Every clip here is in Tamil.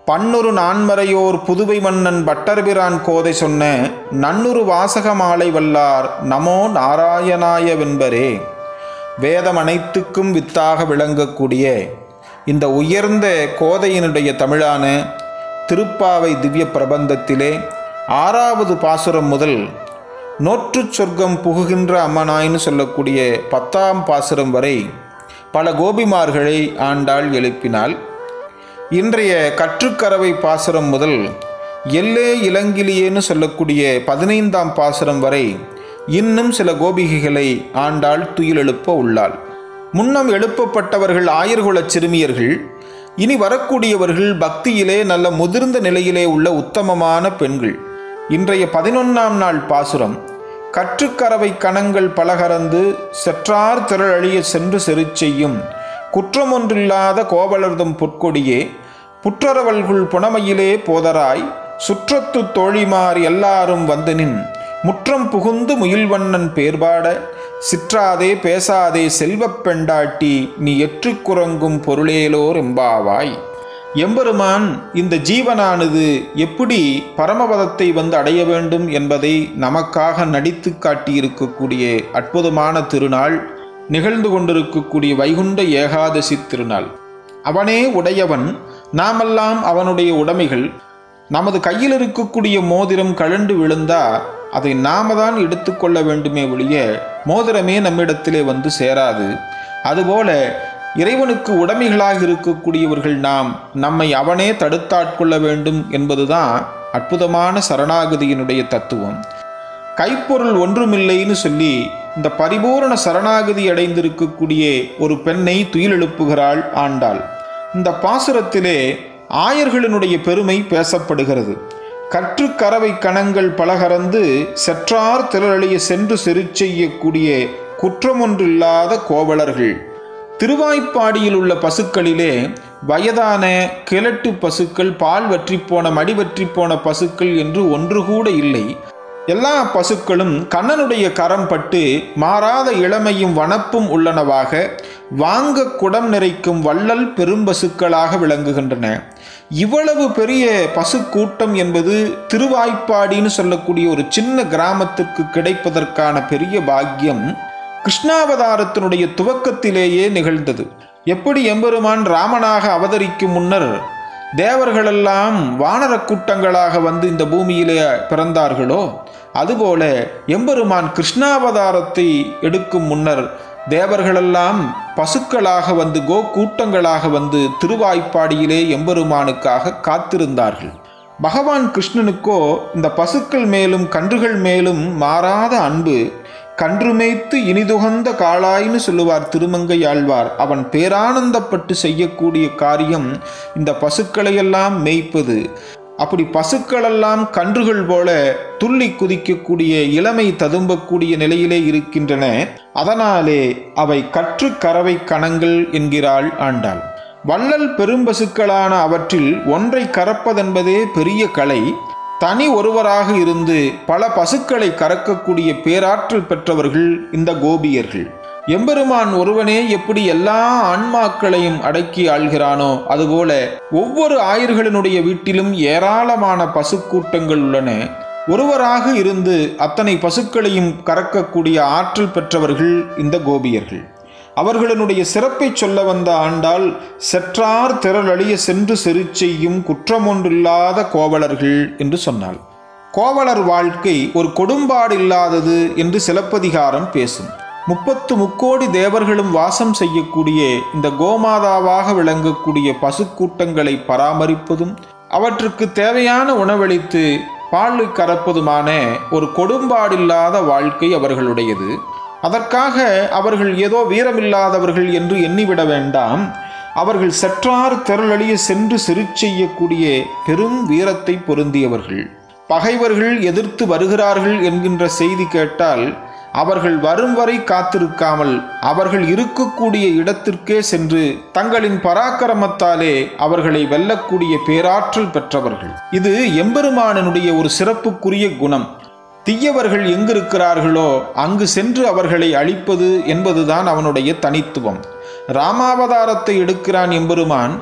பன்னுரு நான்மறையோர் புதுவை மன்னன் பட்டர்பிரான் கோதை சொன்ன நன்னுரு வாசக மாலை வல்லார் நமோ நாராயணாய வென்பரே வேதம் அனைத்துக்கும் வித்தாக விளங்கக்கூடிய இந்த உயர்ந்த கோதையினுடைய தமிழான திருப்பாவை திவ்ய பிரபந்தத்திலே ஆறாவது பாசுரம் முதல் நோற்றுச் சொர்க்கம் புகுகின்ற அம்மனாய்னு சொல்லக்கூடிய பத்தாம் பாசுரம் வரை பல கோபிமார்களை ஆண்டாள் எழுப்பினாள் இன்றைய கற்றுக்கறவை பாசுரம் முதல் எல்லே இளங்கிலியேன்னு சொல்லக்கூடிய பதினைந்தாம் பாசுரம் வரை இன்னும் சில கோபிகைகளை ஆண்டாள் துயிலெழுப்ப உள்ளாள் முன்னம் எழுப்பப்பட்டவர்கள் ஆயர்குலச் சிறுமியர்கள் இனி வரக்கூடியவர்கள் பக்தியிலே நல்ல முதிர்ந்த நிலையிலே உள்ள உத்தமமான பெண்கள் இன்றைய பதினொன்னாம் நாள் பாசுரம் கற்றுக்கறவை கணங்கள் பலகறந்து செற்றார் திரளழிய சென்று செருச் செய்யும் குற்றமொன்றில்லாத கோவலர்தம் பொற்கொடியே புற்றரவல்குள் புனமையிலே போதராய் சுற்றத்து தோழிமார் எல்லாரும் வந்தனின் முற்றம் புகுந்து முயில்வண்ணன் பேர்பாட சிற்றாதே பேசாதே செல்வப் பெண்டாட்டி நீ எற்றுக்குறங்கும் பொருளேலோர் எம்பாவாய் எம்பெருமான் இந்த ஜீவனானது எப்படி பரமபதத்தை வந்து அடைய வேண்டும் என்பதை நமக்காக நடித்து காட்டியிருக்கக்கூடிய அற்புதமான திருநாள் நிகழ்ந்து கொண்டிருக்கக்கூடிய வைகுண்ட ஏகாதசி திருநாள் அவனே உடையவன் நாமெல்லாம் அவனுடைய உடைமைகள் நமது கையில் இருக்கக்கூடிய மோதிரம் கழண்டு விழுந்தா அதை நாம தான் எடுத்துக்கொள்ள வேண்டுமே ஒழிய மோதிரமே நம்மிடத்திலே வந்து சேராது அதுபோல இறைவனுக்கு உடைமைகளாக இருக்கக்கூடியவர்கள் நாம் நம்மை அவனே தடுத்தாட்கொள்ள வேண்டும் என்பதுதான் அற்புதமான சரணாகதியினுடைய தத்துவம் கைப்பொருள் ஒன்றுமில்லைன்னு சொல்லி இந்த பரிபூரண சரணாகதி அடைந்திருக்கக்கூடிய ஒரு பெண்ணை துயிலெழுப்புகிறாள் ஆண்டாள் இந்த பாசுரத்திலே ஆயர்களினுடைய பெருமை பேசப்படுகிறது கற்று கறவை கணங்கள் பலகறந்து செற்றார் திரளிய சென்று செருச் செய்யக்கூடிய குற்றமொன்றில்லாத கோவலர்கள் திருவாய்ப்பாடியில் உள்ள பசுக்களிலே வயதான கிழட்டு பசுக்கள் பால் வற்றிப்போன மடி வற்றிப்போன பசுக்கள் என்று ஒன்று கூட இல்லை எல்லா பசுக்களும் கண்ணனுடைய கரம் பட்டு மாறாத இளமையும் வனப்பும் உள்ளனவாக வாங்க குடம் நிறைக்கும் வள்ளல் பெரும்பசுக்களாக விளங்குகின்றன இவ்வளவு பெரிய பசு கூட்டம் என்பது திருவாய்ப்பாடின்னு சொல்லக்கூடிய ஒரு சின்ன கிராமத்திற்கு கிடைப்பதற்கான பெரிய பாக்கியம் கிருஷ்ணாவதாரத்தினுடைய துவக்கத்திலேயே நிகழ்ந்தது எப்படி எம்பெருமான் ராமனாக அவதரிக்கும் முன்னர் தேவர்களெல்லாம் வானர கூட்டங்களாக வந்து இந்த பூமியிலே பிறந்தார்களோ அதுபோல எம்பெருமான் கிருஷ்ணாவதாரத்தை எடுக்கும் முன்னர் தேவர்களெல்லாம் பசுக்களாக வந்து கோ கூட்டங்களாக வந்து திருவாய்ப்பாடியிலே எம்பெருமானுக்காக காத்திருந்தார்கள் பகவான் கிருஷ்ணனுக்கோ இந்த பசுக்கள் மேலும் கன்றுகள் மேலும் மாறாத அன்பு கன்று மேய்த்து இனிதுகந்த காளாய்னு சொல்லுவார் திருமங்கை ஆழ்வார் அவன் பேரானந்தப்பட்டு செய்யக்கூடிய காரியம் இந்த பசுக்களையெல்லாம் மேய்ப்பது அப்படி பசுக்களெல்லாம் கன்றுகள் போல துள்ளி குதிக்கக்கூடிய இளமை ததும்பக்கூடிய நிலையிலே இருக்கின்றன அதனாலே அவை கற்று கறவை கணங்கள் என்கிறாள் ஆண்டாள் வள்ளல் பெரும்பசுக்களான அவற்றில் ஒன்றை கறப்பதென்பதே பெரிய கலை தனி ஒருவராக இருந்து பல பசுக்களை கறக்கக்கூடிய பேராற்றல் பெற்றவர்கள் இந்த கோபியர்கள் எம்பெருமான் ஒருவனே எப்படி எல்லா ஆன்மாக்களையும் அடக்கி ஆள்கிறானோ அதுபோல ஒவ்வொரு ஆயர்களினுடைய வீட்டிலும் ஏராளமான பசுக்கூட்டங்கள் உள்ளன ஒருவராக இருந்து அத்தனை பசுக்களையும் கறக்கக்கூடிய ஆற்றல் பெற்றவர்கள் இந்த கோபியர்கள் அவர்களுடைய சிறப்பை சொல்ல வந்த ஆண்டால் செற்றார் திரளழிய சென்று செருச் செய்யும் குற்றமொன்றில்லாத கோவலர்கள் என்று சொன்னாள் கோவலர் வாழ்க்கை ஒரு கொடும்பாடு இல்லாதது என்று சிலப்பதிகாரம் பேசும் முப்பத்து முக்கோடி தேவர்களும் வாசம் செய்யக்கூடிய இந்த கோமாதாவாக விளங்கக்கூடிய பசுக்கூட்டங்களை பராமரிப்பதும் அவற்றுக்கு தேவையான உணவளித்து பால் கறப்பதுமான ஒரு கொடும்பாடில்லாத வாழ்க்கை அவர்களுடையது அதற்காக அவர்கள் ஏதோ வீரமில்லாதவர்கள் என்று எண்ணிவிட வேண்டாம் அவர்கள் செற்றார் திரளழிய சென்று சிறுச் செய்யக்கூடிய பெரும் வீரத்தை பொருந்தியவர்கள் பகைவர்கள் எதிர்த்து வருகிறார்கள் என்கின்ற செய்தி கேட்டால் அவர்கள் வரும் வரை காத்திருக்காமல் அவர்கள் இருக்கக்கூடிய இடத்திற்கே சென்று தங்களின் பராக்கிரமத்தாலே அவர்களை வெல்லக்கூடிய பேராற்றல் பெற்றவர்கள் இது எம்பெருமானனுடைய ஒரு சிறப்புக்குரிய குணம் தீயவர்கள் எங்கிருக்கிறார்களோ அங்கு சென்று அவர்களை அழிப்பது என்பதுதான் அவனுடைய தனித்துவம் ராமாவதாரத்தை எடுக்கிறான் எம்பெருமான்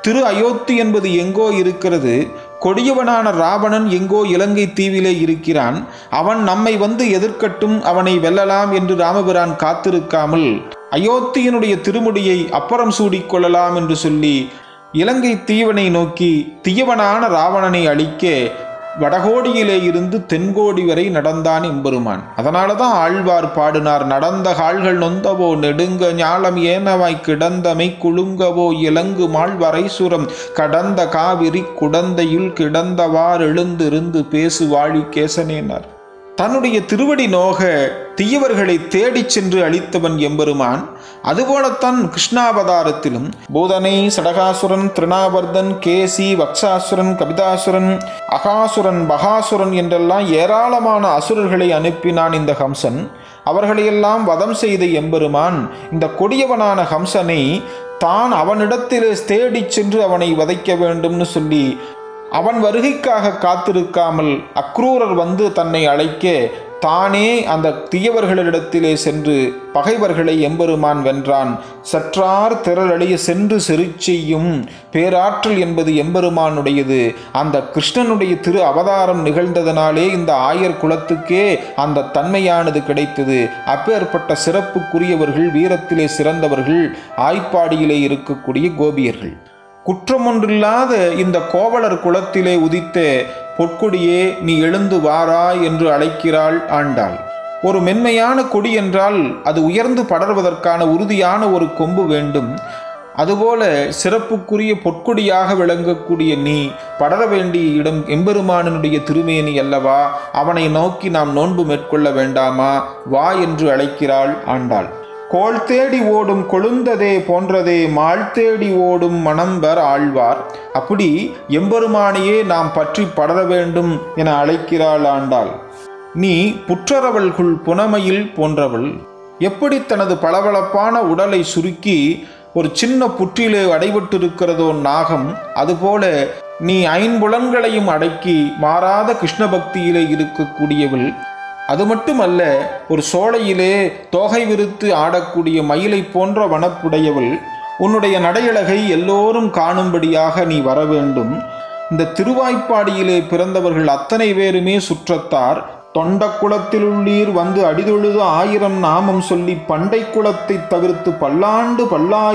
திரு அயோத்தி என்பது எங்கோ இருக்கிறது கொடியவனான ராவணன் எங்கோ இலங்கை தீவிலே இருக்கிறான் அவன் நம்மை வந்து எதிர்க்கட்டும் அவனை வெல்லலாம் என்று ராமபிரான் காத்திருக்காமல் அயோத்தியனுடைய திருமுடியை அப்புறம் சூடிக்கொள்ளலாம் என்று சொல்லி இலங்கை தீவனை நோக்கி தீயவனான ராவணனை அழிக்க வடகோடியிலே இருந்து தென்கோடி வரை நடந்தான் எம்பெருமான் அதனால தான் ஆழ்வார் பாடினார் நடந்த கால்கள் நொந்தவோ நெடுங்க ஞாலம் ஏனவாய் கிடந்தமை குலுங்கவோ இலங்கு மாழ்வரை சுரம் கடந்த காவிரி குடந்தையில் கிடந்தவார் எழுந்திருந்து பேசு வாழி கேசனேனார் தன்னுடைய திருவடி நோக தீயவர்களை தேடிச் சென்று அழித்தவன் எம்பெருமான் அதுபோலத்தான் கிருஷ்ணாவதாரத்திலும் பூதனை சடகாசுரன் திருணாவர்தன் கேசி வக்ஷாசுரன் கபிதாசுரன் அகாசுரன் பகாசுரன் என்றெல்லாம் ஏராளமான அசுரர்களை அனுப்பினான் இந்த ஹம்சன் அவர்களையெல்லாம் வதம் செய்த எம்பெருமான் இந்த கொடியவனான ஹம்சனை தான் அவனிடத்திலே தேடிச் சென்று அவனை வதைக்க வேண்டும்னு சொல்லி அவன் வருகைக்காக காத்திருக்காமல் அக்ரூரர் வந்து தன்னை அழைக்க தானே அந்த தீயவர்களிடத்திலே சென்று பகைவர்களை எம்பெருமான் வென்றான் சற்றார் திரளழிய சென்று செருச்செய்யும் பேராற்றல் என்பது எம்பெருமானுடையது அந்த கிருஷ்ணனுடைய திரு அவதாரம் நிகழ்ந்ததனாலே இந்த ஆயர் குலத்துக்கே அந்த தன்மையானது கிடைத்தது அப்பேற்பட்ட சிறப்புக்குரியவர்கள் வீரத்திலே சிறந்தவர்கள் ஆய்ப்பாடியிலே இருக்கக்கூடிய கோபியர்கள் குற்றமொன்றில்லாத இந்த கோவலர் குலத்திலே உதித்த பொற்கொடியே நீ எழுந்து வாராய் என்று அழைக்கிறாள் ஆண்டாள் ஒரு மென்மையான கொடி என்றால் அது உயர்ந்து படர்வதற்கான உறுதியான ஒரு கொம்பு வேண்டும் அதுபோல சிறப்புக்குரிய பொற்கொடியாக விளங்கக்கூடிய நீ படர வேண்டிய இடம் எம்பெருமானனுடைய திருமேனி அல்லவா அவனை நோக்கி நாம் நோன்பு மேற்கொள்ள வேண்டாமா வா என்று அழைக்கிறாள் ஆண்டாள் கோள் தேடி ஓடும் கொழுந்ததே போன்றதே மாள் தேடி ஓடும் மணம்பர் ஆழ்வார் அப்படி எம்பெருமானையே நாம் பற்றி படர வேண்டும் என அழைக்கிறாள் ஆண்டாள் நீ புற்றரவள்குள் புனமையில் போன்றவள் எப்படி தனது பளபளப்பான உடலை சுருக்கி ஒரு சின்ன புற்றிலே அடைபட்டிருக்கிறதோ நாகம் அதுபோல நீ ஐம்புலன்களையும் அடக்கி மாறாத கிருஷ்ண பக்தியிலே இருக்கக்கூடியவள் அது மட்டுமல்ல ஒரு சோலையிலே தோகை விரித்து ஆடக்கூடிய மயிலை போன்ற வனப்புடையவள் உன்னுடைய நடையழகை எல்லோரும் காணும்படியாக நீ வர வேண்டும் இந்த திருவாய்ப்பாடியிலே பிறந்தவர்கள் அத்தனை பேருமே சுற்றத்தார் தொண்ட குளத்திலுள்ளீர் வந்து அடிதொழுது ஆயிரம் நாமம் சொல்லி பண்டை குலத்தை தவிர்த்து பல்லாண்டு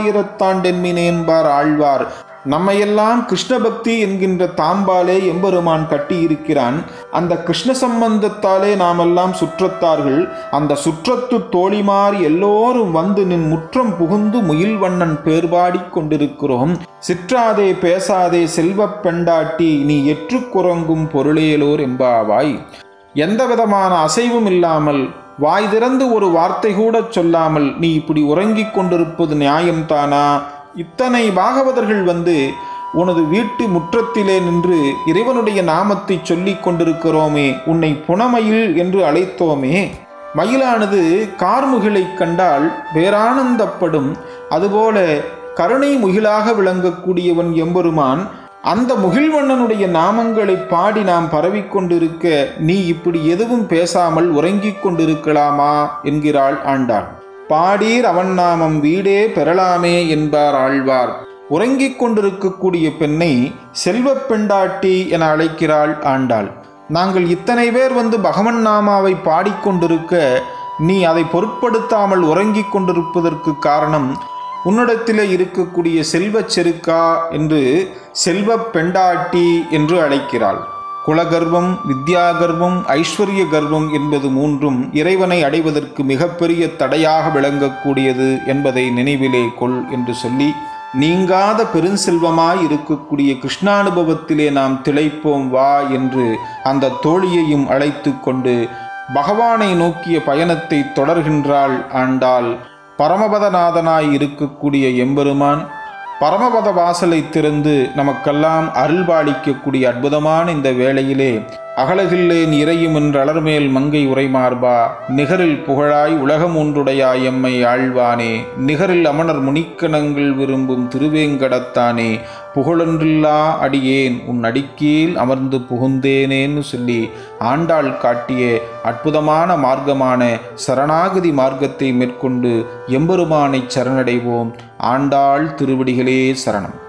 பல்லாயிரத்தாண்டென்மினேன்பார் ஆழ்வார் நம்மையெல்லாம் கிருஷ்ண பக்தி என்கின்ற தாம்பாலே எம்பெருமான் கட்டியிருக்கிறான் அந்த கிருஷ்ண சம்பந்தத்தாலே நாமெல்லாம் சுற்றத்தார்கள் அந்த சுற்றத்து தோழிமார் எல்லோரும் வந்து நின் முற்றம் புகுந்து முயில்வண்ணன் பேர்பாடி கொண்டிருக்கிறோம் சிற்றாதே பேசாதே செல்வப் பெண்டாட்டி நீ எற்று குரங்கும் பொருளேலோர் எம்பாவாய் எந்த விதமான அசைவும் இல்லாமல் வாய் திறந்து ஒரு வார்த்தை கூட சொல்லாமல் நீ இப்படி உறங்கிக் கொண்டிருப்பது நியாயம்தானா இத்தனை பாகவதர்கள் வந்து உனது வீட்டு முற்றத்திலே நின்று இறைவனுடைய நாமத்தை சொல்லிக் கொண்டிருக்கிறோமே உன்னை புனமயில் என்று அழைத்தோமே மயிலானது கார்முகிலைக் கண்டால் பேரானந்தப்படும் அதுபோல கருணை முகிலாக விளங்கக்கூடியவன் எம்பெருமான் அந்த முகில்வண்ணனுடைய நாமங்களை பாடி நாம் பரவிக்கொண்டிருக்க நீ இப்படி எதுவும் பேசாமல் உறங்கிக் கொண்டிருக்கலாமா என்கிறாள் ஆண்டாள் பாடீர் அவன் நாமம் வீடே பெறலாமே என்பார் ஆழ்வார் உறங்கிக் கொண்டிருக்கக்கூடிய பெண்ணை செல்வப் பெண்டாட்டி என அழைக்கிறாள் ஆண்டாள் நாங்கள் இத்தனை பேர் வந்து பகவன் நாமாவை பாடிக்கொண்டிருக்க நீ அதை பொருட்படுத்தாமல் உறங்கிக் கொண்டிருப்பதற்கு காரணம் உன்னிடத்திலே இருக்கக்கூடிய செல்வச் செருக்கா என்று செல்வப் பெண்டாட்டி என்று அழைக்கிறாள் குலகர்வம் வித்யாகர்வம் ஐஸ்வர்ய கர்வம் என்பது மூன்றும் இறைவனை அடைவதற்கு மிகப்பெரிய தடையாக விளங்கக்கூடியது என்பதை நினைவிலே கொள் என்று சொல்லி நீங்காத பெருஞ்செல்வமாய் இருக்கக்கூடிய கிருஷ்ணானுபவத்திலே நாம் திளைப்போம் வா என்று அந்த தோழியையும் அழைத்து கொண்டு பகவானை நோக்கிய பயணத்தை தொடர்கின்றாள் ஆண்டாள் பரமபதநாதனாய் இருக்கக்கூடிய எம்பெருமான் பரமபத வாசலை திறந்து நமக்கெல்லாம் அருள்பாலிக்கக்கூடிய அற்புதமான இந்த வேளையிலே அகலகில்லேன் இறையும் என்று அலர்மேல் மங்கை உரைமார்பா நிகரில் புகழாய் உலகம் ஒன்றுடையாய் எம்மை ஆழ்வானே நிகரில் அமணர் முனிக்கணங்கள் விரும்பும் திருவேங்கடத்தானே புகழொன்றில்லா அடியேன் உன் அடிக்கீழ் அமர்ந்து புகுந்தேனேன்னு சொல்லி ஆண்டாள் காட்டிய அற்புதமான மார்க்கமான சரணாகதி மார்க்கத்தை மேற்கொண்டு எம்பெருமானை சரணடைவோம் ஆண்டாள் திருவடிகளே சரணம்